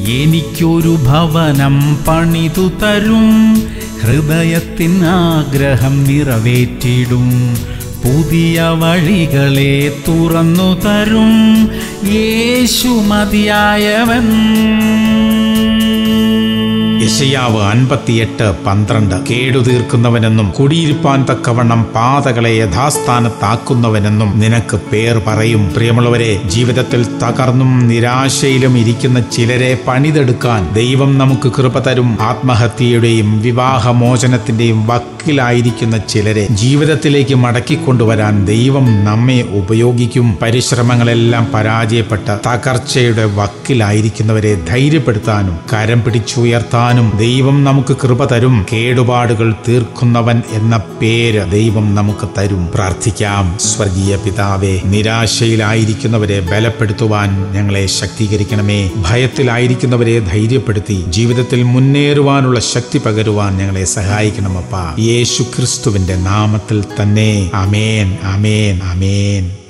എനിക്കൊരു ഭവനം പണിതു തരും ഹൃദയത്തിൻ ആഗ്രഹം നിറവേറ്റിടും പുതിയ വഴികളെ തുറന്നു തരും യേശു മതിയായവൻ യശയാവ് അൻപത്തിയെട്ട് പന്ത്രണ്ട് കേടുതീർക്കുന്നവനെന്നും കുടിയിരിപ്പാൻ തക്കവണ്ണം പാതകളെ യഥാസ്ഥാനത്താക്കുന്നവനെന്നും നിനക്ക് പേർ പറയും പ്രിയമുള്ളവരെ ജീവിതത്തിൽ തകർന്നും നിരാശയിലും ഇരിക്കുന്ന ചിലരെ പണിതെടുക്കാൻ ദൈവം നമുക്ക് കൃപ തരും ആത്മഹത്യയുടെയും വിവാഹമോചനത്തിന്റെയും വക്കിലായിരിക്കുന്ന ചിലരെ ജീവിതത്തിലേക്ക് മടക്കിക്കൊണ്ടുവരാൻ ദൈവം നമ്മെ ഉപയോഗിക്കും പരിശ്രമങ്ങളെല്ലാം പരാജയപ്പെട്ട് തകർച്ചയുടെ വക്കിലായിരിക്കുന്നവരെ ധൈര്യപ്പെടുത്താനും കരം പിടിച്ചുയർത്താനും ദൈവം നമുക്ക് കൃപ തരും കേടുപാടുകൾ തീർക്കുന്നവൻ എന്ന പേര് ദൈവം നമുക്ക് തരും പ്രാർത്ഥിക്കാം സ്വർഗീയ പിതാവേ നിരാശയിലായിരിക്കുന്നവരെ ബലപ്പെടുത്തുവാൻ ഞങ്ങളെ ശക്തീകരിക്കണമേ ഭയത്തിലായിരിക്കുന്നവരെ ധൈര്യപ്പെടുത്തി ജീവിതത്തിൽ മുന്നേറുവാനുള്ള ശക്തി പകരുവാൻ ഞങ്ങളെ സഹായിക്കണമപ്പ യേശു ക്രിസ്തുവിന്റെ നാമത്തിൽ തന്നെ അമേൻ അമേൻ അമേൻ